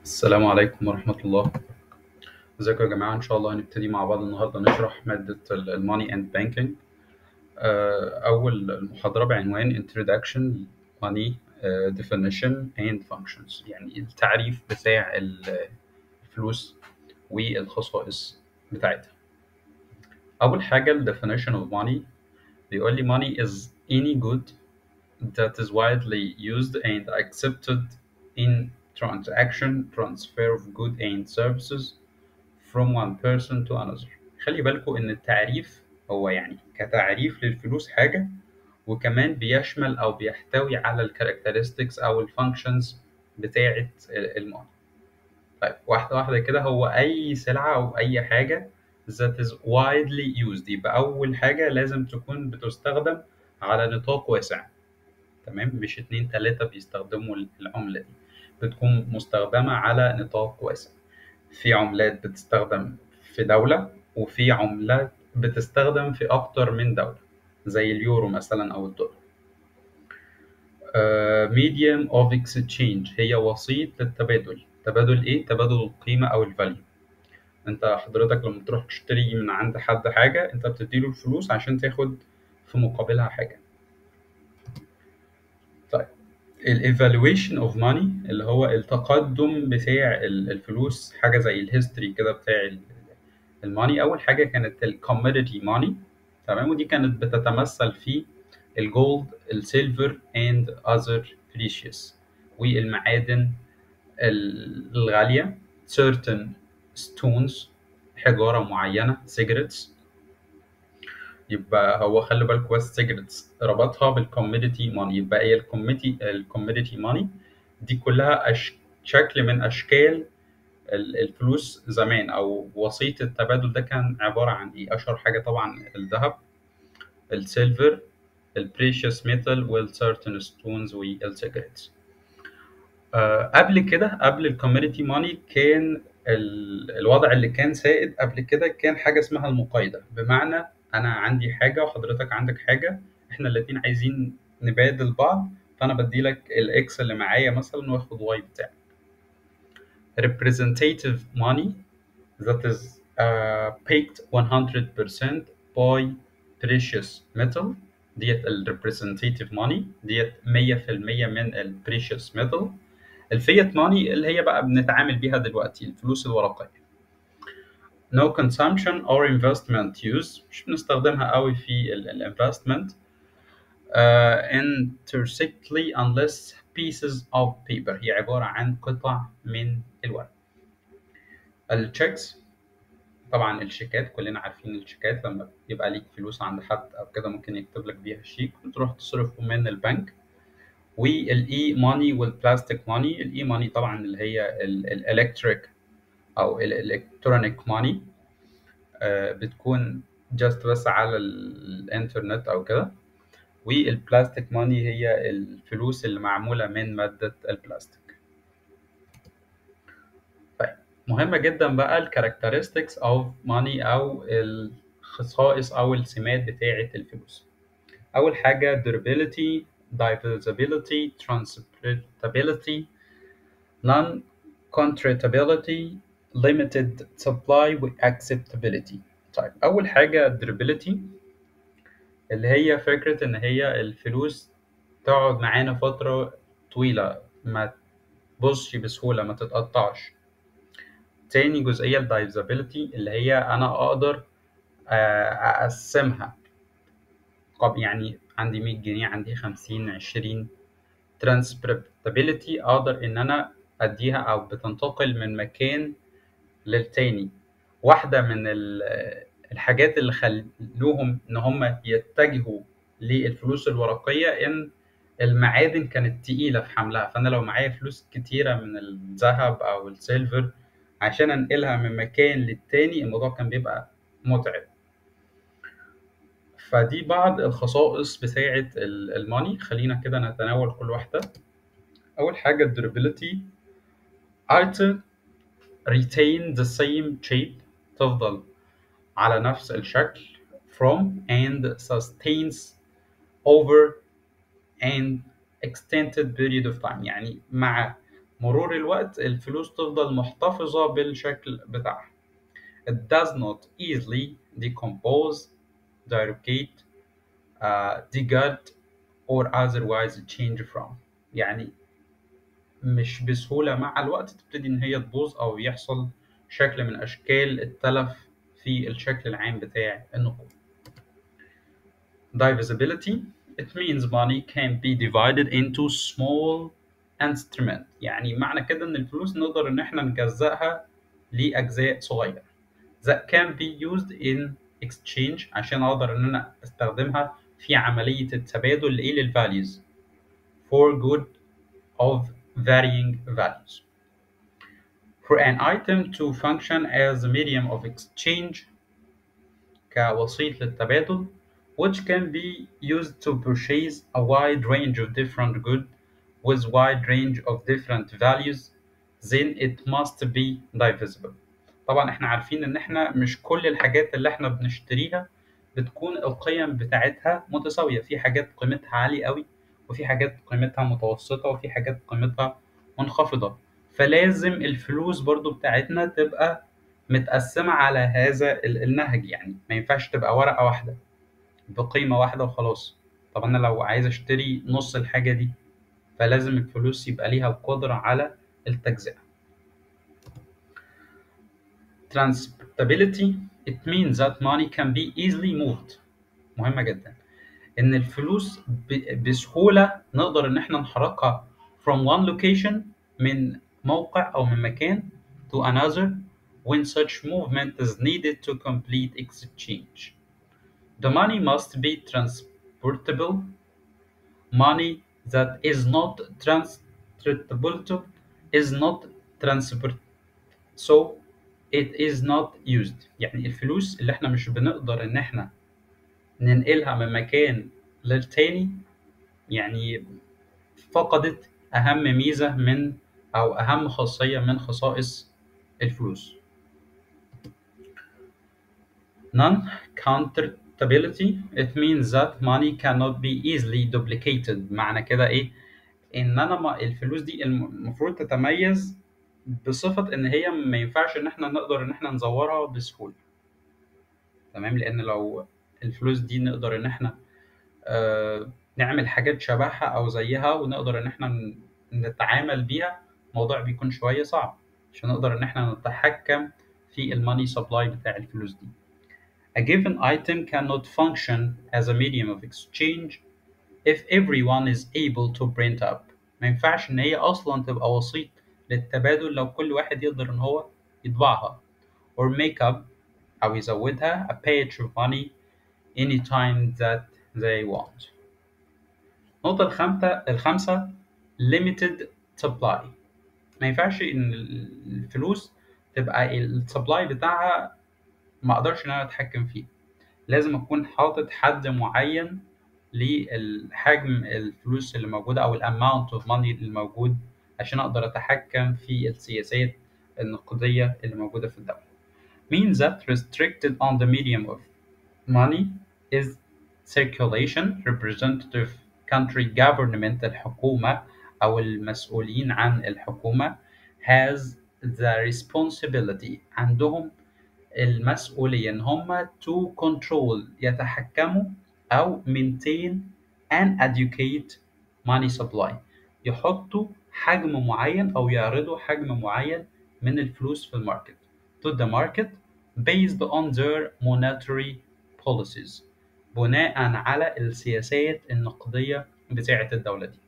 السلام عليكم ورحمة الله ازيكم يا جماعة إن شاء الله هنبتدي مع بعض النهاردة نشرح مادة ال Money and Banking آه، أول محاضرة بعنوان Introduction Money آه، Definition and Functions يعني التعريف بتاع ال- الفلوس والخصائص بتاعتها أول حاجة ال Definition of Money بيقول لي Money is any good that is widely used and accepted in transaction transfer of goods and services from one person to another خلي بالكم ان التعريف هو يعني كتعريف للفلوس حاجة وكمان بيشمل او بيحتوي على الكاركترستكس او الفانكشنز بتاعة الموني طيب واحدة واحدة كده هو أي سلعة أو أي حاجة that is widely used يبقى أول حاجة لازم تكون بتستخدم على نطاق واسع تمام مش اتنين تلاتة بيستخدموا العملة دي بتكون مستخدمة على نطاق واسع في عملات بتستخدم في دولة وفي عملات بتستخدم في أكتر من دولة زي اليورو مثلا أو الدولار آه، medium of exchange هي وسيط للتبادل تبادل إيه؟ تبادل القيمة أو الفاليو أنت حضرتك لما تروح تشتري من عند حد حاجة أنت بتديله الفلوس عشان تاخد في مقابلها حاجة طيب ال evaluation of money اللي هو التقدم بتاع ال- الفلوس حاجة زي الهيستوري كده بتاع ال- الماني أول حاجة كانت الكوموديتي ماني تمام ودي كانت بتتمثل في الجولد السيلفر and other precious والمعادن ال- الغالية certain stones حجارة معينة cigarettes يبقى هو خلي بالك بس cigarettes ربطها بالكوموديتي ماني يبقى هي الكوميدي الكوموديتي ماني دي كلها أش... شكل من أشكال ال- الفلوس زمان او وسيط التبادل ده كان عباره عن ايه اشهر حاجه طبعا الذهب السيلفر البريشيوس ميتال والسيرتن ستونز والسيجريتس آه قبل كده قبل الكوميديتي ماني كان ال- الوضع اللي كان سائد قبل كده كان حاجه اسمها المقايضه بمعنى انا عندي حاجه وحضرتك عندك حاجه احنا الاتنين عايزين نبادل بعض فانا بديلك الاكس اللي معايا مثلا واخد واي بتاعك representative money that is uh, paid 100% by precious metal ديت ال representative money ديت 100% من ال precious metal الفيات money اللي هي بقى بنتعامل بيها دلوقتي الفلوس الورقية no consumption or investment use مش بنستخدمها قوي في ال ال investment uh, intersectly unless pieces of paper هي عبارة عن قطع من الورق التشيكس طبعا الشيكات كلنا عارفين الشيكات لما يبقى ليك فلوس عند حد او كده ممكن يكتب لك بيها شيك وتروح تصرفه من البنك والاي ماني والبلاستيك ماني الاي ماني طبعا اللي هي الالكتريك او الالكترونيك ماني بتكون جاست بس على الانترنت او كده والبلاستيك ماني هي الفلوس اللي معمولة من مادة البلاستيك طيب مهمة جدا بقى الكاركترستكس اوف ماني او الخصائص او السمات بتاعة الفلوس اول حاجة durability divisibility transferability non-contractability limited supply و acceptability طيب اول حاجة durability اللي هي فكرة ان هي الفلوس تقعد معانا فترة طويلة ما تبصش بسهولة ما تتقطعش تاني جزئية الدايفزابيلتي اللي هي أنا أقدر آه، أقسمها طب يعني عندي 100 جنيه عندي 50 20 ترانسبرابيلتي أقدر إن أنا أديها أو بتنتقل من مكان للتاني واحدة من ال- الحاجات اللي خلوهم إن هم يتجهوا للفلوس الورقية إن المعادن كانت تقيلة في حملها فأنا لو معايا فلوس كتيرة من الذهب أو السيلفر عشان أنقلها من مكان للتاني الموضوع كان بيبقى متعب فدي بعض الخصائص بتاعة ال- الماني خلينا كده نتناول كل واحدة أول حاجة durability item retain the same shape تفضل على نفس الشكل from and sustains over an extended period of time يعني مع مرور الوقت الفلوس تفضل محتفظة بالشكل بتاعها it does not easily decompose derogate uh, degrade or otherwise change from يعني مش بسهولة مع الوقت تبتدي إن هي تبوظ أو يحصل شكل من أشكال التلف في الشكل العام بتاع النقود. Divisibility it means money can be divided into small instruments يعني معنى كده إن الفلوس نقدر إن إحنا نجزأها لأجزاء صغيرة that can be used in exchange عشان أقدر إن أنا أستخدمها في عملية التبادل لإيه للvalues for good of varying values. For an item to function as a medium of exchange كوسيط للتبادل which can be used to purchase a wide range of different goods with wide range of different values then it must be divisible. طبعا احنا عارفين ان احنا مش كل الحاجات اللي احنا بنشتريها بتكون القيم بتاعتها متساوية في حاجات قيمتها عالية قوي وفي حاجات قيمتها متوسطة وفي حاجات قيمتها منخفضة فلازم الفلوس برضو بتاعتنا تبقى متقسمة على هذا النهج يعني ما ينفعش تبقى ورقة واحدة بقيمة واحدة وخلاص طب أنا لو عايز أشتري نص الحاجة دي فلازم الفلوس يبقى ليها القدرة على التجزئة Transportability it means that money can be easily moved مهمة جدا ان الفلوس بسهولة نقدر ان احنا نحركها from one location من موقع او من مكان to another when such movement is needed to complete exchange. The money must be transportable. Money that is not transportable is not transport so it is not used يعني الفلوس اللي احنا مش بنقدر ان احنا ننقلها من مكان للتاني يعني فقدت أهم ميزة من أو أهم خاصية من خصائص الفلوس. Non-countertability it means that money cannot be easily duplicated معنى كده إيه؟ إن أنا ما الفلوس دي المفروض تتميز بصفة إن هي ما ينفعش إن إحنا نقدر إن إحنا نزورها بسهولة. تمام لأن لو الفلوس دي نقدر إن إحنا آه نعمل حاجات شبهها أو زيها ونقدر إن إحنا نتعامل بيها الموضوع بيكون شوية صعب عشان نقدر إن إحنا نتحكم في الماني سبلاي بتاع الفلوس دي. A given item cannot function as a medium of exchange if everyone is able to print up. ما ينفعش إن هي أصلا تبقى وسيط للتبادل لو كل واحد يقدر إن هو يطبعها or make up أو يزودها a page of money anytime that they want. النقطة الخامسة الخامسة limited supply ما ينفعش إن الفلوس تبقى السبلاي بتاعها ما أقدرش إن أنا أتحكم فيه لازم أكون حاطط حد معين للحجم الفلوس اللي موجودة أو الأماونت أوف ماني اللي موجود عشان أقدر أتحكم في السياسات النقدية اللي موجودة في الدولة. means that restricted on the medium of money is circulation representative country government الحكومة أو المسؤولين عن الحكومة has the responsibility عندهم المسؤولية إن هم to control يتحكموا أو maintain and educate money supply يحطوا حجم معين أو يعرضوا حجم معين من الفلوس في الماركت to the market based on their monetary policies بناء على السياسات النقدية بتاعة الدولة دي.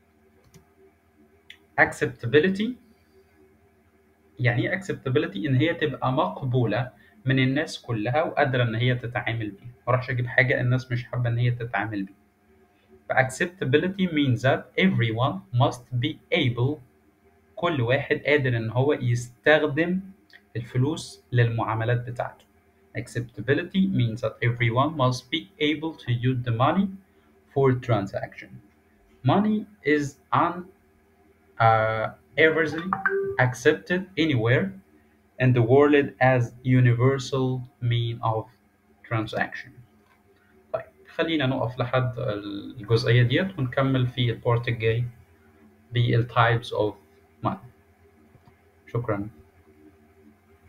acceptability يعني ايه acceptability ان هي تبقى مقبولة من الناس كلها وقادرة ان هي تتعامل بيها ما اروحش اجيب حاجة الناس مش حابة ان هي تتعامل بيها ف acceptability means that everyone must be able كل واحد قادر ان هو يستخدم الفلوس للمعاملات بتاعته acceptability means that everyone must be able to use the money for transaction money is un uh, universally accepted anywhere in the world as universal mean of transaction. طيب خلينا نقف لحد الجزئية ديت ونكمل في البارت الجاي بالtypes of مع شكرا